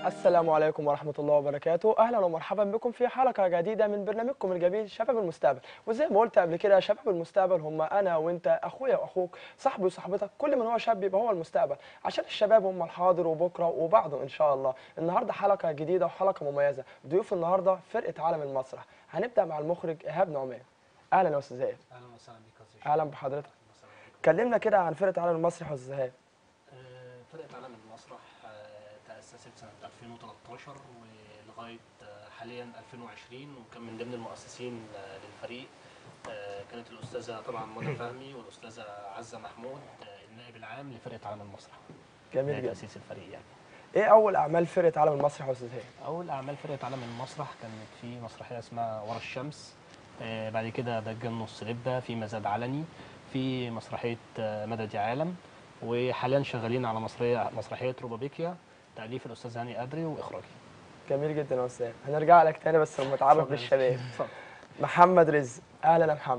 السلام عليكم ورحمة الله وبركاته أهلا ومرحبا بكم في حلقة جديدة من برنامجكم الجميل شباب المستقبل وزي ما قلت قبل كده شباب المستقبل هم أنا وأنت أخويا وأخوك صاحبي وصاحبتك كل من هو شاب يبقى هو المستقبل عشان الشباب هم الحاضر وبكرة وبعده إن شاء الله النهاردة حلقة جديدة وحلقة مميزة ضيوف النهاردة فرقة عالم المسرح هنبدأ مع المخرج إيهاب نعمان أهلا يا أستاذ إيهاب اهلا وسهلا بك يا أستاذ أهلا شريف. بحضرتك أهلاً وسهلاً بك. كلمنا كده عن فرقة عالم المسرح يا أستاذ إيهاب آه، فرقه عالم المسرح آه، تاسست سنه 2013 ولغايه آه، حاليا 2020 وكان من ضمن المؤسسين آه، للفريق آه، كانت الاستاذه طبعا منى فهمي والاستاذه عزه محمود آه، النائب العام لفرقه عالم المسرح جميل ده جدا تاسيس الفريق يعني إيه أول أعمال فرقة عالم المسرح يا أستاذ إيهاب اول اعمال فرقه عالم المسرح كانت في مسرحيه اسمها ورا الشمس آه، بعد كده دجال نص لبه في مزاد علني في مسرحيه آه، مدد عالم وحاليا شغالين على مسرحيه مسرحيه روبابيكيا تاليف الاستاذ هاني قدري واخراجي جميل جدا يا أستاذ هنرجع لك تاني بس لما نتعرف بالشباب اتفضل. محمد رزق اهلا يا محمد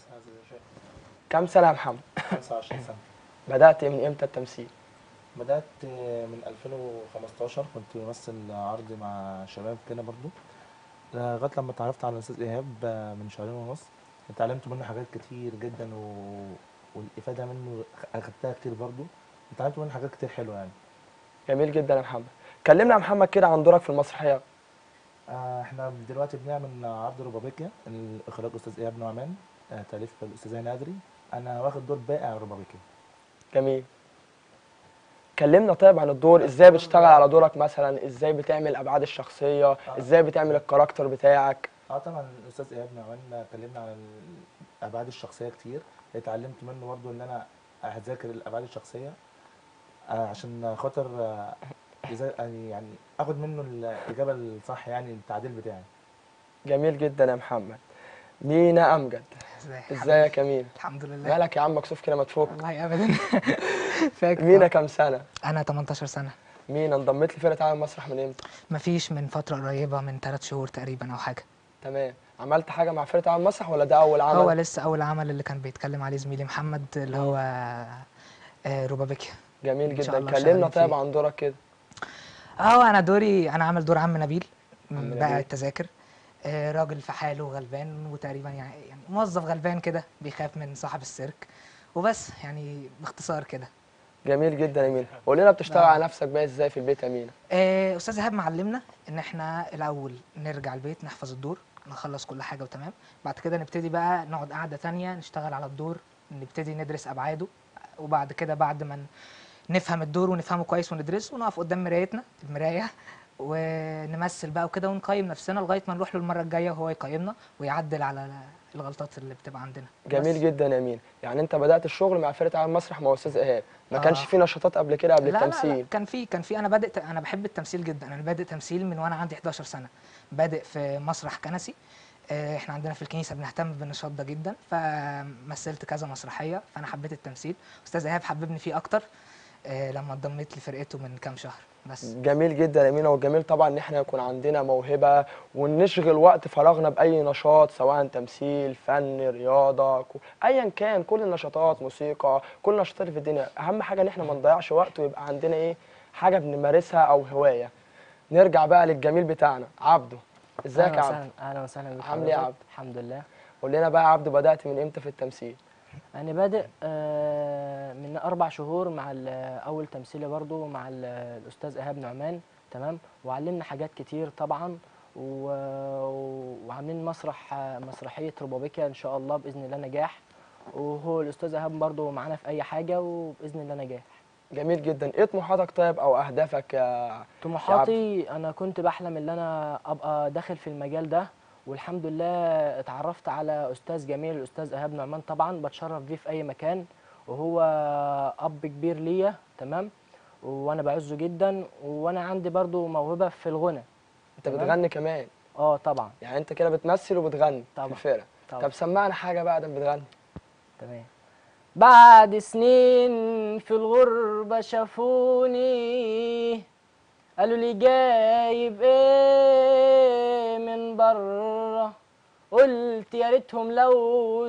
كم سنه يا محمد 25 سنة بدات من امتى التمثيل بدأت من 2015 كنت بمثل عرض مع شباب كده برضو لغاية لما اتعرفت على الأستاذ إيهاب من شهرين ونص اتعلمت منه حاجات كتير جدا و... والإفادة منه أخدتها كتير برضو اتعلمت منه حاجات كتير حلوة يعني جميل جدا يا محمد كلمنا يا محمد كده عن دورك في المسرحيه آه، احنا دلوقتي بنعمل عرض روبابيكيا الإخراج أستاذ إيهاب نعمان آه، تأليف الأستاذ هاني أدري أنا واخد دور بائع روبابيكيا جميل كلمنا طيب عن الدور ازاي بتشتغل على دورك مثلا ازاي بتعمل ابعاد الشخصيه ازاي بتعمل الكاركتر بتاعك اه طبعا الاستاذ ايهاب نعمان كلمنا عن الابعاد الشخصيه كتير اتعلمت منه برضو ان انا اذاكر الابعاد الشخصيه آه، عشان خاطر آه، إذا- يعني يعني اخد منه الاجابه الصح يعني التعديل بتاعي جميل جدا يا محمد مينا امجد ازيك ازيك يا مينا الحمد لله مالك يا عم مكسوف كده مدفوك والله ابدا فاكر مينا كام سنه انا 18 سنه مينا انضميت لفرقه عالم المسرح من امتى مفيش من فتره قريبه من ثلاث شهور تقريبا او حاجه تمام عملت حاجه مع فرقه عالم المسرح ولا ده اول عمل هو لسه اول عمل اللي كان بيتكلم عليه زميلي محمد اللي هو آه، روبابيكيا جميل إن شاء جدا الله كلمنا شغالين طيب فيه. عن دورك كده اه انا دوري انا عامل دور عم نبيل عم بائع نبيل. التذاكر آه، راجل في حاله غلبان وتقريبا يعني يعني موظف غلبان كده بيخاف من صاحب السيرك وبس يعني باختصار كده جميل جدا يا مينا قول لنا بتشتغل آه. على نفسك بقى ازاي في البيت يا مينا آه، استاذ ايهاب معلمنا ان احنا الاول نرجع البيت نحفظ الدور نخلص كل حاجه وتمام بعد كده نبتدي بقى نقعد قعده تانية نشتغل على الدور نبتدي ندرس ابعاده وبعد كده بعد ما ن- نفهم الدور ونفهمه كويس وندرسه ونقف قدام مرايتنا المرايه ونمثل بقى وكده ونقيم نفسنا لغايه ما نروح له المره الجايه وهو يقيمنا ويعدل على الغلطات اللي بتبقى عندنا جميل بس. جدا يا مينا يعني انت بدات الشغل مع فرقه عالم المسرح مع استاذ ايهاب ما آه. كانش في نشاطات قبل كده قبل لا لا لا التمثيل كان في كان في انا بادئ انا بحب التمثيل جدا انا بادئ تمثيل من وانا عندي 11 سنه بادئ في مسرح كنسي آه، احنا عندنا في الكنيسه بنهتم بالنشاط ده جدا فمثلت كذا مسرحيه فانا حبيت التمثيل استاذ ايهاب حببني فيه اكتر آه، لما انضميت لفرقته من كام شهر بس جميل جدا يا مينا والجميل طبعا ان احنا يكون عندنا موهبه ونشغل وقت فراغنا باي نشاط سواء تمثيل فن رياضه كو- ايا كان كل النشاطات موسيقى كل النشاطات اللي في الدنيا اهم حاجه ان احنا ما نضيعش وقت ويبقى عندنا ايه حاجه بنمارسها او هوايه نرجع بقى للجميل بتاعنا عبده ازيك اهلا يا عبده وسهلا اهلا وسهلا بك عامل ايه يا حضرتك؟ عبد؟ الحمد لله قول لنا بقى يا عبده بدات من امتى في التمثيل انا بادئ آه، من اربع شهور مع ال- اول تمثيلي برضو مع ال- الاستاذ ايهاب نعمان تمام وعلمنا حاجات كتير طبعا و- وعاملين مسرح آه، مسرحيه روبابيكيا ان شاء الله باذن الله نجاح وهو الاستاذ ايهاب برضو معانا في اي حاجه وباذن الله نجاح جميل جدا ايه طموحاتك طيب او اهدافك يا طموحاتي انا كنت بحلم ان انا ابقى داخل في المجال ده والحمد لله اتعرفت على استاذ جميل الاستاذ ايهاب نعمان طبعا بتشرف بيه في اي كان وهو اب كبير ليا تمام وانا بعزه جدا وانا عندي برضو موهبه في الغنى انت تمام. بتغني كمان اه طبعا يعني انت كده بتمثل وبتغني في طبعا. الفرقه طبعا طب سمعنا حاجه بقى ده بتغني تمام بعد سنين في الغربة شافوني قالوا لي جايب ايه من بره قلت يا ريتهم لو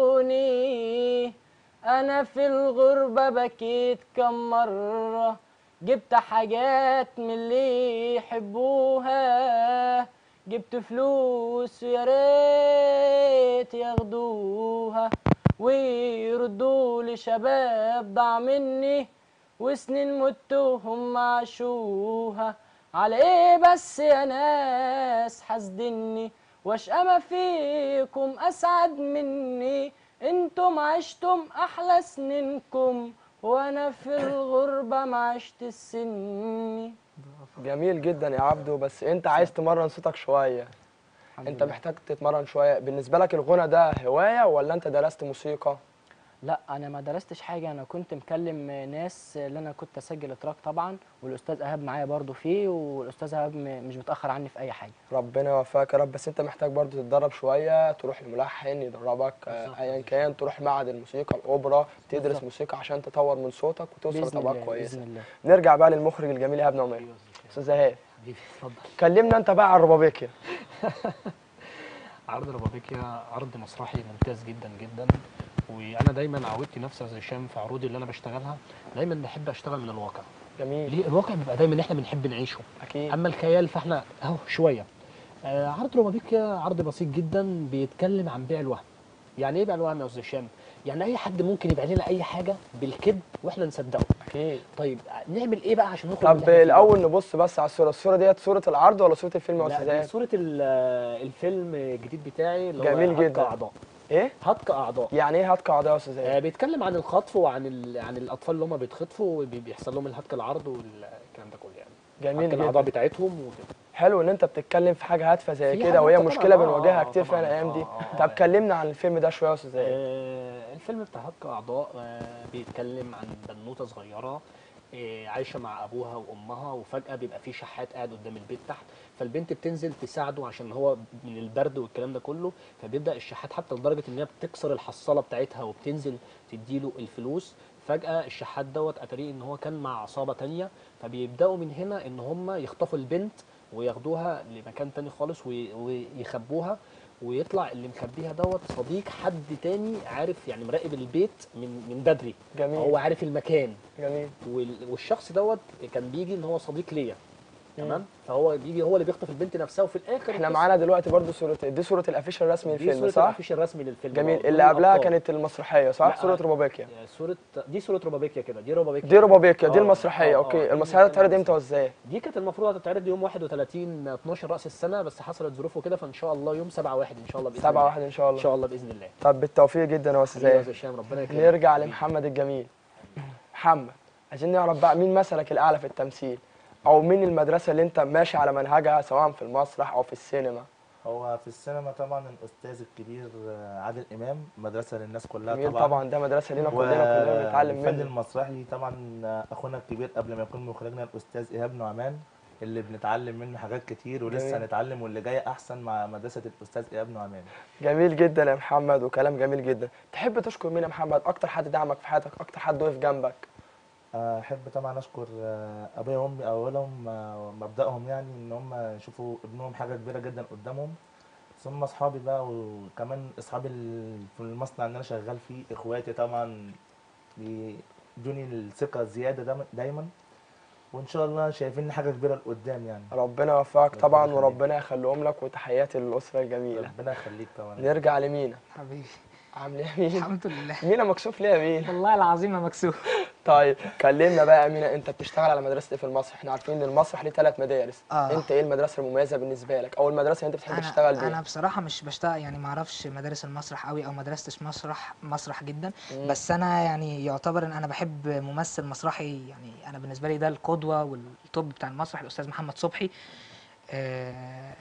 سألوني انا في الغربة بكيت كم مرة جبت حاجات من اللي يحبوها جبت فلوس يا ريت ياخدوها ويردوا لي شباب ضاع مني وسنين متهم عاشوها على ايه بس يا ناس حاسدني واشقى ما فيكم اسعد مني انتم عشتم احلى سنينكم وانا في الغربة ما عشت السني جميل جدا يا عبدو بس انت عايز تمرن صوتك شويه الحمد انت لله. محتاج تتمرن شويه بالنسبه لك الغنى ده هوايه ولا انت درست موسيقى لا انا ما درستش حاجه انا كنت مكلم ناس اللي انا كنت اسجل اتراك طبعا والاستاذ ايهاب معايا برضو فيه والاستاذ ايهاب م- مش متاخر عني في اي حاجه ربنا يوفقك يا رب بس انت محتاج برضو تتدرب شويه تروح لملحن يدربك آه، بالظبط. ايا كان تروح معهد الموسيقى الاوبرا تدرس بالظبط. موسيقى عشان تطور من صوتك وتوصل باذن لطبقات الله كويسه باذن الله نرجع بقى للمخرج الجميل ايهاب نعمان ايوه استاذ ايهاب حبيبي اتفضل كلمنا انت بقى عن الربابيكيا عرض ربابيكيا عرض مسرحي ممتاز جدا جدا وانا دايما عودت نفسي يا هشام في عروضي اللي انا بشتغلها دايما بحب اشتغل من الواقع جميل ليه الواقع بيبقى دايما احنا بنحب نعيشه اكيد اما الخيال فاحنا اهو شويه آه عرض ربابيكيا عرض بسيط جدا بيتكلم عن بيع الوهم يعني ايه بيع الوهم يا استاذ هشام يعني اي حد ممكن يبيع لنا اي حاجه بالكذب واحنا نصدقه اكيد طيب نعمل ايه بقى عشان نخرج من اللي طب احنا فيه ده؟ الاول نبص بس على الصوره الصوره ديت صوره العرض ولا صوره الفيلم يا لا استاذ دي ايهاب صورة ال- الفيلم الجديد بتاعي اللي جميل هو هتك جدا. أعضاء ايه هتك أعضاء يعني ايه هات قاعده يا استاذ آه ايهاب بيتكلم عن الخطف وعن ال... عن الأطفال اللي هم بيتخطفوا وبيحصل لهم الهتك العرض والكلام ده كله يعني جميل هتك الأعضاء جدا بتاعتهم وكده حلو ان انت بتتكلم في حاجه هادفه زي في كده حاجة وهي طبعاً، مشكله آه، بنواجهها آه، كتير في طبعاً، الايام دي آه، آه، طب آه. كلمنا عن الفيلم ده شويه يا استاذ ايهاب آه الفيلم بتاع هتك أعضاء آه بيتكلم عن بنوتة صغيرة آه، عايشة مع أبوها وأمها وفجأة بيبقى في شحات قاعد قدام البيت تحت فالبنت بتنزل تساعده عشان هو من البرد والكلام ده كله فبيبدأ الشحات حتى لدرجة إن هي بتكسر الحصالة بتاعتها وبتنزل تديله الفلوس فجأة الشحات دوت أتاريه إن هو كان مع عصابة تانية فبيبدأوا من هنا إن هم يخطفوا البنت وياخدوها لمكان تاني خالص وي- ويخبوها ويطلع اللي مخبيها دوت صديق حد تاني عارف يعني مراقب البيت من من بدري جميل هو عارف المكان جميل وال- والشخص دوت كان بيجي ان هو صديق ليا تمام فهو بيجي هو اللي بيخطف البنت نفسها وفي الاخر احنا القصة- معانا دلوقتي برضو صوره دي صوره الافيش الرسمي دي للفيلم صورة صح الافيش الرسمي للفيلم جميل آه، اللي دول قبلها الأبطال. كانت المسرحيه صح لا، صوره آه. ربابيكيا صورة دي صورة روبابيكيا كده دي روبابيكيا دي ربابيكيا دي آه، المسرحيه آه، اوكي آه، المسرحيه دي هتتعرض كانت- امتى وازاي دي كانت المفروض هتتعرض يوم 31 12 راس السنه بس حصلت ظروف وكده فان شاء الله يوم 7 1 ان شاء الله باذن 7 الله 1 ان شاء ان الله شاء الله باذن الله طب بالتوفيق جدا يا استاذ حبيبي يا ايهاب هشام ربنا يكرمك نرجع حبيبي. لمحمد الجميل محمد عايزين نعرف بقى مين مثلك الاعلى في التمثيل او مين المدرسه اللي انت ماشي على منهجها سواء في المسرح او في السينما هو في السينما طبعا الاستاذ الكبير آه، عادل امام مدرسه للناس كلها جميل طبعا طبعا ده مدرسه لينا كلنا كلنا بنتعلم والفن منه المسرحي طبعا آه، اخونا الكبير قبل ما يكون مخرجنا الاستاذ ايهاب نعمان اللي بنتعلم منه حاجات كتير ولسه جميل. هنتعلم واللي جاي احسن مع مدرسه الاستاذ ايهاب نعمان جميل جدا يا محمد وكلام جميل جدا تحب تشكر مين يا محمد اكتر حد دعمك في حياتك اكتر حد وقف جنبك احب طبعا اشكر آه، ابويا وامي اولهم آه، مبداهم يعني ان هم يشوفوا ابنهم حاجه كبيره جدا قدامهم ثم اصحابي بقى وكمان اصحابي ال- في المصنع اللي انا شغال فيه اخواتي طبعا بيدوني الثقه زياده دايما- دايما وان شاء الله شايفين حاجه كبيره لقدام يعني ربنا يوفقك ربنا طبعا يخليك. وربنا يخليهم لك وتحياتي للاسره الجميله ربنا يخليك طبعا نرجع لمينا حبيبي عامل ايه يا مينا الحمد لله مينا مكسوف ليه يا مينا والله العظيم ما مكسوف طيب كلمنا بقى يا مينا انت بتشتغل على مدرسه ايه في المسرح احنا عارفين ان المسرح ليه ثلاث مدارس آه. انت ايه المدرسه المميزه بالنسبه لك او المدرسه اللي انت بتحب تشتغل انا انا بيها بصراحه مش بشتغل يعني ما اعرفش مدارس المسرح قوي او ما درستش مسرح مسرح جدا مم. بس انا يعني يعتبر ان انا بحب ممثل مسرحي يعني انا بالنسبه لي ده القدوه والتوب بتاع المسرح الاستاذ محمد صبحي آه،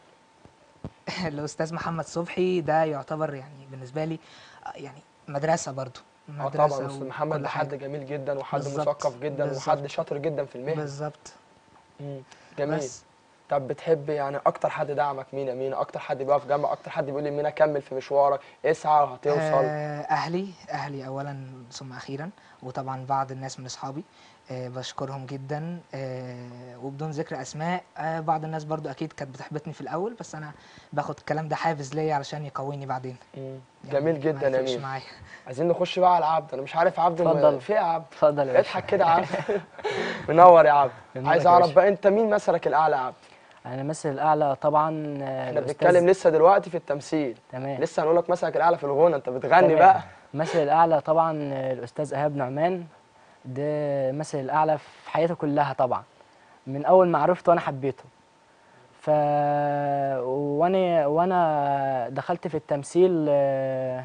الاستاذ محمد صبحي ده يعتبر يعني بالنسبه لي آه، يعني مدرسه برضو اه طبعا استاذ محمد وكل ده حد حاجة. جميل جدا وحد بالظبط، مثقف جدا وحد بالظبط. شاطر جدا في المهنه بالظبط مم. جميل بس طب بتحب يعني اكتر حد دعمك مين يا مينا اكتر حد بيقف جنبك اكتر حد بيقول لي مينا كمل في مشوارك اسعى وهتوصل آه، اهلي اهلي اولا ثم اخيرا وطبعا بعض الناس من اصحابي آه، بشكرهم جدا آه، وبدون ذكر اسماء آه، بعض الناس برضو اكيد كانت بتحبطني في الاول بس انا باخد الكلام ده حافز ليا علشان يقويني بعدين مم. يعني جميل ما جدا يا يفرقش مين معايا عايزين نخش بقى على عبد انا مش عارف عبد الم- اتفضل. في إيه يا عبد اتفضل يا باشا اضحك كده يا عبد منور يا عبد منورك عايز يا اعرف باشا. بقى انت مين مثلك الاعلى يا عبد انا مثل الاعلى طبعا آه، احنا الأستاذ- بنتكلم لسه دلوقتي في التمثيل تمام لسه هنقول لك مثلك الاعلى في الغنى انت بتغني تمام. بقى مثل الاعلى طبعا آه، الاستاذ ايهاب نعمان ده مثل الاعلى في حياتي كلها طبعا من اول ما عرفته وانا حبيته ف وانا وانا دخلت في التمثيل آه،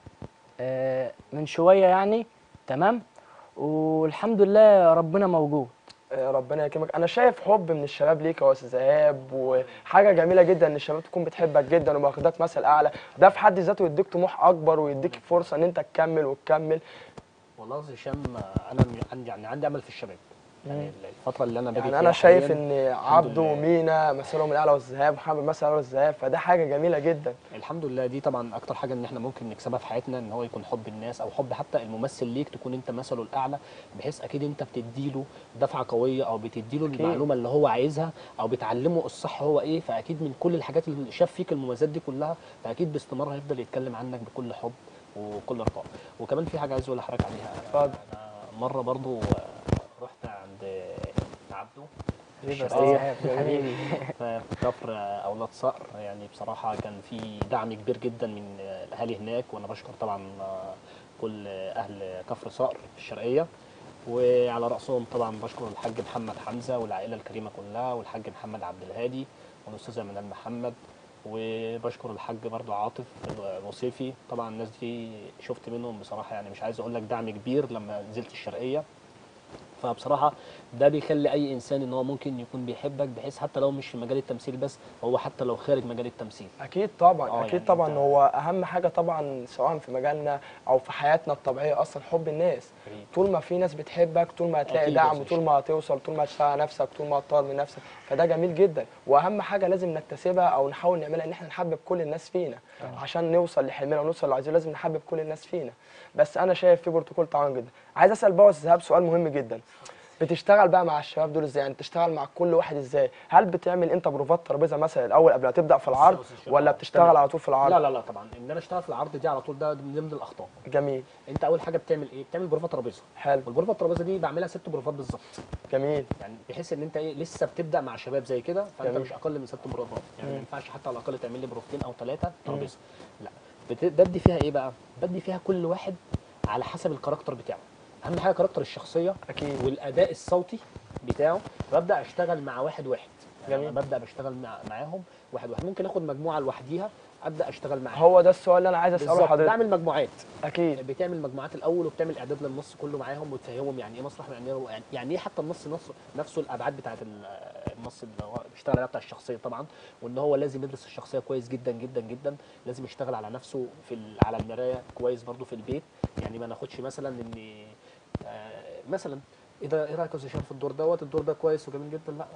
آه، من شويه يعني تمام والحمد لله ربنا موجود آه، ربنا يكرمك انا شايف حب من الشباب ليك يا استاذ ايهاب وحاجه جميله جدا ان الشباب تكون بتحبك جدا وواخداك مثل اعلى ده في حد ذاته يديك طموح اكبر ويديك فرصه ان انت تكمل وتكمل والله يا هشام آه، انا م- عندي يعني عندي امل في الشباب يعني الفتره اللي انا باجي يعني فيها انا شايف حالياً ان عبده لله. ومينا مثلهم الاعلى والذهاب ومحمد مثل الاعلى والذهاب فده حاجه جميله جدا الحمد لله دي طبعا اكتر حاجه ان احنا ممكن نكسبها في حياتنا ان هو يكون حب الناس او حب حتى الممثل ليك تكون انت مثله الاعلى بحيث اكيد انت بتديله دفعه قويه او بتديله أكيد. المعلومه اللي هو عايزها او بتعلمه الصح هو ايه فاكيد من كل الحاجات اللي شاف فيك المميزات دي كلها فاكيد باستمرار هيفضل يتكلم عنك بكل حب وكل رقاء وكمان في حاجه عايز اقول لحضرتك عليها اتفضل. انا مره برضو آه، رحت عند عبده حبيبي يا الشرقية. أستاذ إيهاب، حبيبي في كفر اولاد صقر يعني بصراحه كان في دعم كبير جدا من الاهالي هناك وانا بشكر طبعا كل اهل كفر صقر في الشرقيه وعلى راسهم طبعا بشكر الحاج محمد حمزه والعائله الكريمه كلها والحاج محمد عبد الهادي والاستاذه منال محمد وبشكر الحاج برضو عاطف الوصيفي طبعا الناس دي شفت منهم بصراحه يعني مش عايز اقول لك دعم كبير لما نزلت الشرقيه فبصراحه ده بيخلي اي انسان ان هو ممكن يكون بيحبك بحيث حتى لو مش في مجال التمثيل بس هو حتى لو خارج مجال التمثيل اكيد طبعا آه، اكيد يعني طبعا أنت- هو اهم حاجه طبعا سواء في مجالنا او في حياتنا الطبيعيه اصلا حب الناس أكيد. طول ما في ناس بتحبك طول ما هتلاقي أكيد دعم يا وطول ما هتوصل طول ما هتشتغل على نفسك طول ما هتطور من نفسك فده جميل جدا واهم حاجه لازم نكتسبها او نحاول نعملها ان احنا نحبب كل الناس فينا عشان نوصل لحلمنا ونوصل اللي عايزينه لازم نحبب كل الناس فينا بس انا شايف في بروتوكول تعاون جدا عايز اسال بقى يا أستاذ إيهاب سؤال مهم جدا بتشتغل بقى مع الشباب دول ازاي يعني تشتغل مع كل واحد ازاي هل بتعمل انت بروفات ترابيزه مثلا الاول قبل ما تبدا في العرض بص يا شباب، ولا آه، بتشتغل تمام. على طول في العرض لا لا لا طبعا ان انا اشتغل في العرض دي على طول ده من ضمن الاخطاء جميل انت اول حاجه بتعمل ايه بتعمل بروفه ترابيزه حلو والبروفه الترابيزه دي بعملها ست بروفات بالظبط جميل يعني بحيث ان انت ايه لسه بتبدا مع شباب زي كده فانت جميل. مش اقل من ست بروفات يعني ما مم. ينفعش حتى على الاقل تعمل لي بروفتين او ثلاثه ترابيزه لا بت- بدي فيها ايه بقى بدي فيها كل واحد على حسب الكاركتر بتاعه اهم حاجه كاركتر الشخصيه اكيد والاداء الصوتي بتاعه ببدا اشتغل مع واحد واحد يعني جميل. أنا ببدا بشتغل مع معاهم واحد واحد ممكن اخد مجموعه لوحديها ابدا اشتغل معاها هو ده السؤال اللي انا عايز اساله بالظبط لحضرتك بعمل مجموعات اكيد بتعمل مجموعات الاول وبتعمل اعداد للنص كله معاهم وتفهمهم يعني ايه مسرح يعني إيه- يعني ايه حتى النص نفسه نفسه الابعاد بتاعت ال- النص اللي هو بيشتغل عليها بتاع الشخصيه طبعا وان هو لازم يدرس الشخصيه كويس جدا جدا جدا لازم يشتغل على نفسه في ال- على المرايه كويس برضو في البيت يعني ما ناخدش مثلا ان آه، مثلا اذا ايه رايك يا أستاذ هشام في الدور دوت الدور ده كويس وجميل جدا لا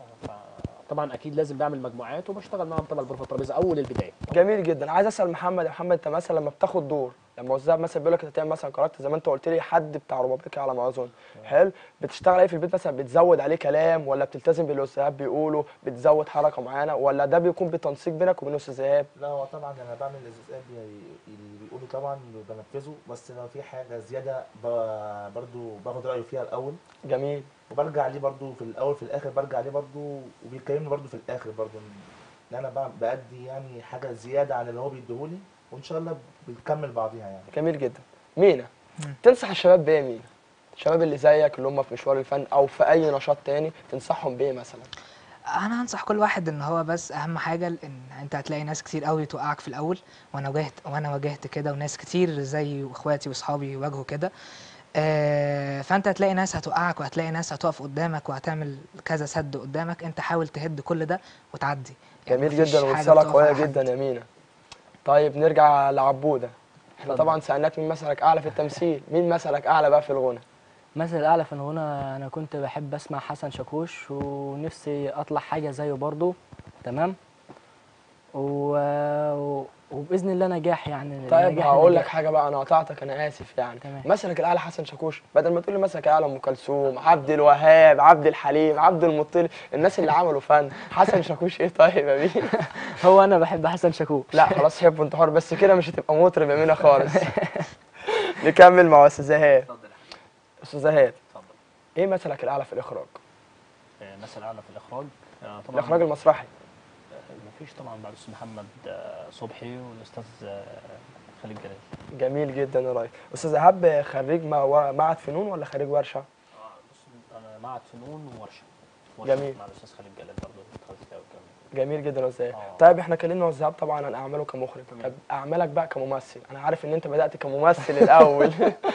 طبعا اكيد لازم بعمل مجموعات وبشتغل معاهم طبعا البروفه الترابيزه اول البدايه جميل جدا عايز اسال محمد يا محمد انت مثلا لما بتاخد دور لما وزاب مثلا بيقول لك انت تعمل مثلا كاركتر زي ما انت قلت لي حد بتاع ربابيكي على ما اظن حلو بتشتغل ايه في البيت مثلا بتزود عليه كلام ولا بتلتزم باللي الاستاذ إيهاب بيقوله بتزود حركه معينه ولا ده بيكون بتنسيق بينك وبين الاستاذ ايهاب لا هو طبعا انا بعمل الاستاذ اللي بيقوله طبعا بنفذه بس لو في حاجه زياده ب- برضو باخد رايه فيها الاول جميل وبرجع ليه برضو في الاول في الاخر برجع ليه برضو وبيكلمني برضو في الاخر برضو ان انا بع- بأدي يعني حاجه زياده عن اللي هو بيديهولي وان شاء الله بنكمل بعضيها يعني جميل جدا مينا تنصح الشباب بايه يا مينا الشباب اللي زيك اللي هم في مشوار الفن او في اي نشاط تاني تنصحهم بايه مثلا انا هنصح كل واحد ان هو بس اهم حاجه ان انت هتلاقي ناس كتير قوي توقعك في الاول وانا واجهت وانا واجهت كده وناس كتير زي واخواتي واصحابي واجهوا كده آه، فانت هتلاقي ناس هتوقعك وهتلاقي ناس هتقف قدامك وهتعمل كذا سد قدامك انت حاول تهد كل ده وتعدي يعني جميل مفيش جدا حاجة ورساله بتقف قويه على حد. جدا يا مينا طيب نرجع لعبوده احنا اتفضل. طبعا سالناك مين مثلك اعلى في التمثيل مين مثلك اعلى بقى في الغنى مثل الاعلى في الغنى انا كنت بحب اسمع حسن شاكوش ونفسي اطلع حاجه زيه برضه تمام و... وباذن الله نجاح يعني طيب نجاح هقول لك نجاح. حاجه بقى انا قطعتك انا اسف يعني تمام. مثلك الاعلى حسن شاكوش بدل ما تقول لي مثلك الاعلى ام كلثوم عبد الوهاب عبد الحليم عبد المطلب الناس اللي عملوا فن حسن شاكوش ايه طيب يا مين هو انا بحب حسن شاكوش لا خلاص حب انت حر بس كده مش هتبقى مطرب يا مينا خالص نكمل مع استاذ ايهاب اتفضل يا حبيبي استاذ ايهاب اتفضل ايه مثلك الاعلى في الاخراج آه، مثل اعلى في الاخراج آه، طبعا الاخراج المسرحي مفيش طبعا بعد الاستاذ محمد آه، صبحي والاستاذ آه، خالد جلال جميل جدا يا ريس استاذ ايهاب خريج مع- معهد فنون ولا خريج ورشه اه بص انا معهد فنون وورشه ورشة جميل. مع الاستاذ خالد جلال برضه اتخذت فيها والكلام ده. جميل جدا يا استاذ إيهاب. آه. طيب احنا كلمنا وزهاب طبعا عن اعماله كمخرج تمام. طب اعمالك بقى كممثل انا عارف ان انت بدات كممثل الاول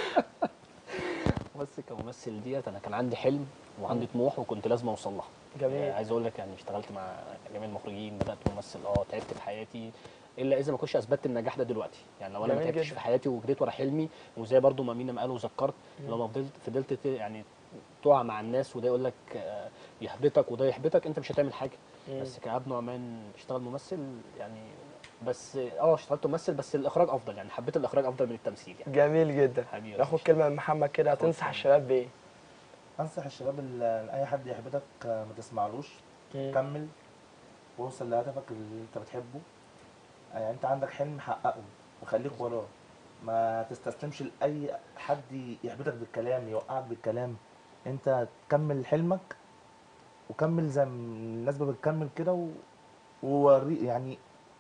بس كممثل ديت انا كان عندي حلم وعندي طموح وكنت لازم اوصل لها آه، جميل عايز اقول لك يعني اشتغلت مع جميع المخرجين بدات ممثل اه تعبت في حياتي الا اذا ما كنتش اثبتت النجاح ده دلوقتي يعني لو انا ما جميل تعبتش جدا. في حياتي وجريت ورا حلمي وزي برضو ما مينا ما قال وذكرت لو ما فضلت فضلت ت- يعني تقع مع الناس وده يقول لك آه، يحبطك وده يحبطك انت مش هتعمل حاجه مم. بس كعب نعمان اشتغل ممثل يعني بس اه اشتغلت ممثل بس الاخراج افضل يعني حبيت الاخراج افضل من التمثيل يعني جميل جدا حبيبي يا ناخد أستاذ. كلمه من محمد كده اتفضل. تنصح الشباب بايه انصح الشباب ال- اي حد يحبطك آه، ما تسمعلوش مم. كمل ووصل لهدفك اللي انت بتحبه يعني انت عندك حلم حققه وخليك وراه ما تستسلمش لاي حد يحبطك بالكلام يوقعك بالكلام انت تكمل حلمك وكمل زي ما الناس ما بتكمل كده و- ووري يعني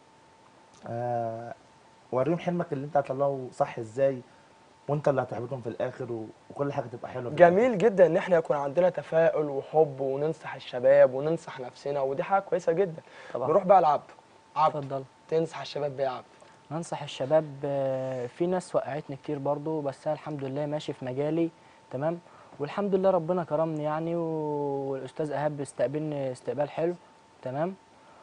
آه وريهم حلمك اللي انت هتطلعه صح ازاي وانت اللي هتحبطهم في الاخر و- وكل حاجه تبقى حلوه في الآخر. جميل جدا ان احنا يكون عندنا تفاؤل وحب وننصح الشباب وننصح نفسنا ودي حاجه كويسه جدا طبعا نروح بقى لعبد عبد اتفضل تنصح الشباب بايه يا عبد انصح الشباب آه، في ناس وقعتني كتير برضو بس انا الحمد لله ماشي في مجالي تمام والحمد لله ربنا كرمني يعني و- والاستاذ ايهاب استقبلني استقبال حلو تمام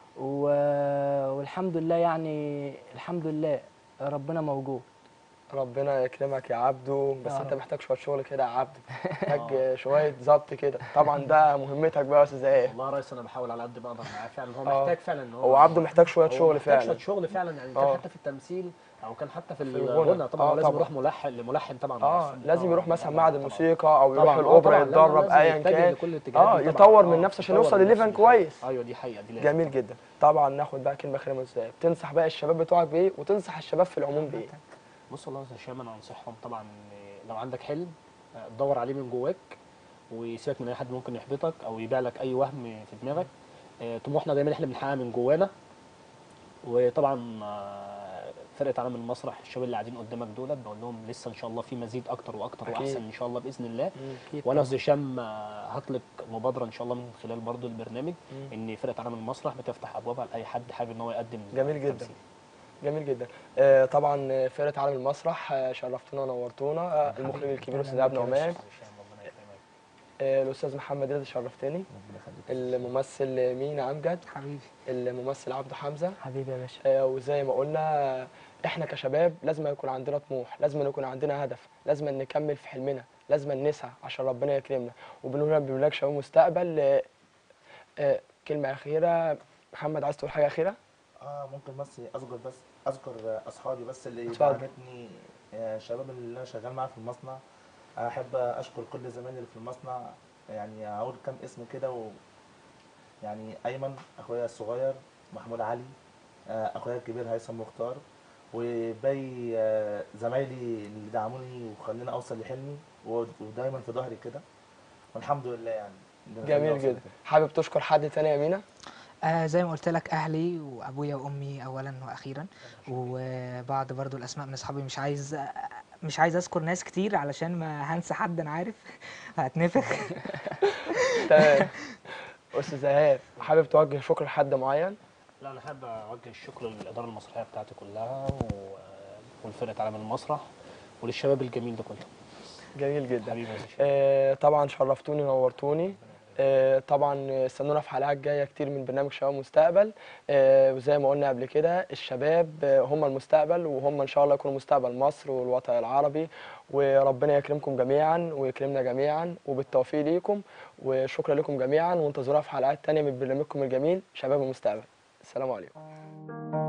و- والحمد لله يعني الحمد لله ربنا موجود ربنا يكرمك يا عبدو بس يا انت رب. محتاج شويه شغل كده يا عبدو محتاج شويه ظبط كده طبعا ده مهمتك بقى يا استاذ ايه والله يا ريس انا بحاول على قد ما اقدر معاه فعلا هو آه. محتاج فعلا ان هو هو عبده محتاج شويه هو شغل محتاج فعلا شويه شغل فعلا يعني آه. كان حتى في التمثيل او كان حتى في الغنى. الغنى طبعا آه هو لازم طبعا. يروح ملحن لملحن طبعا اه مخصوص. لازم آه، يروح مثلا طبعاً، معهد طبعاً. الموسيقى او يروح طبعاً، آه، الاوبرا طبعاً، لا، يتدرب لازم ايا يتجه كان لكل الاتجاهات اه دي طبعاً. يطور من آه، نفسه عشان يطور يوصل من نفسه لليفل دي حقيقة. كويس ايوه دي حقيقه دي لازم جميل جدا طبعا ناخد بقى كلمه اخيره من ازاي بتنصح بقى الشباب بتوعك بايه وتنصح الشباب في العموم بايه بص والله يا هشام انا انصحهم طبعا إن لو عندك حلم آه، دور عليه من جواك وسيبك من اي حد ممكن يحبطك او يبيع لك اي وهم في دماغك آه، طموحنا دايما احنا بنحققها من جوانا وطبعا آه، فرقه عالم المسرح الشباب اللي قاعدين قدامك دولت بقول لهم لسه ان شاء الله في مزيد اكتر واكتر أكيد. واحسن ان شاء الله باذن الله أكيد وانا في هشام آه، هطلق مبادره ان شاء الله من خلال برضو البرنامج مم. ان فرقه عالم المسرح بتفتح ابوابها لاي حد حابب ان هو يقدم جميل جدا. تمثيل. جميل جدا آه طبعا فرقه عالم المسرح آه شرفتونا ونورتونا آه المخرج الكبير استاذ عبد نعمان هشام، ربنا يكرمك. آه الاستاذ محمد رضا شرفتني ربنا يخليك. الممثل مينا امجد حبيبي الممثل عبده حمزه حبيبي يا باشا آه، وزي ما قلنا آه، احنا كشباب لازم يكون عندنا طموح لازم يكون عندنا هدف لازم نكمل في حلمنا لازم نسعى عشان ربنا يكرمنا وبنقول بنقول شباب مستقبل آه، آه، كلمة أخيرة محمد عايز تقول حاجة أخيرة؟ اه ممكن بس اذكر بس اذكر اصحابي بس اللي اتفضل. دعمتني آه، الشباب اللي انا شغال معاهم في المصنع احب اشكر كل زمايلي اللي في المصنع يعني اقول كام اسم كده و يعني ايمن اخويا الصغير محمود علي آه، اخويا الكبير هيثم مختار وباقي آه، زمايلي اللي دعموني وخلوني اوصل لحلمي و- ودايما في ظهري كده والحمد لله يعني اللي خلاني جميل أوصل جدا لكده. حابب تشكر حد تاني يا مينا؟ آه زي ما قلت لك اهلي وابويا وامي اولا واخيرا وبعض برضو الاسماء من اصحابي مش عايز مش عايز اذكر ناس كتير علشان ما هنسى حد انا عارف هتنفخ تمام أستاذ إيهاب حابب توجه شكر لحد معين؟ لا انا حابب اوجه الشكر للاداره المسرحيه بتاعتي كلها و... والفرقه عالم المسرح وللشباب الجميل ده كله جميل جدا حبيبي يا هشام. آه، طبعا شرفتوني نورتوني آه، طبعا استنونا في حلقات جايه كتير من برنامج شباب مستقبل آه، وزي ما قلنا قبل كده الشباب آه، هم المستقبل وهم ان شاء الله يكونوا مستقبل مصر والوطن العربي وربنا يكرمكم جميعا ويكرمنا جميعا وبالتوفيق ليكم وشكرا لكم جميعا وانتظرونا في حلقات تانية من برنامجكم الجميل شباب المستقبل السلام عليكم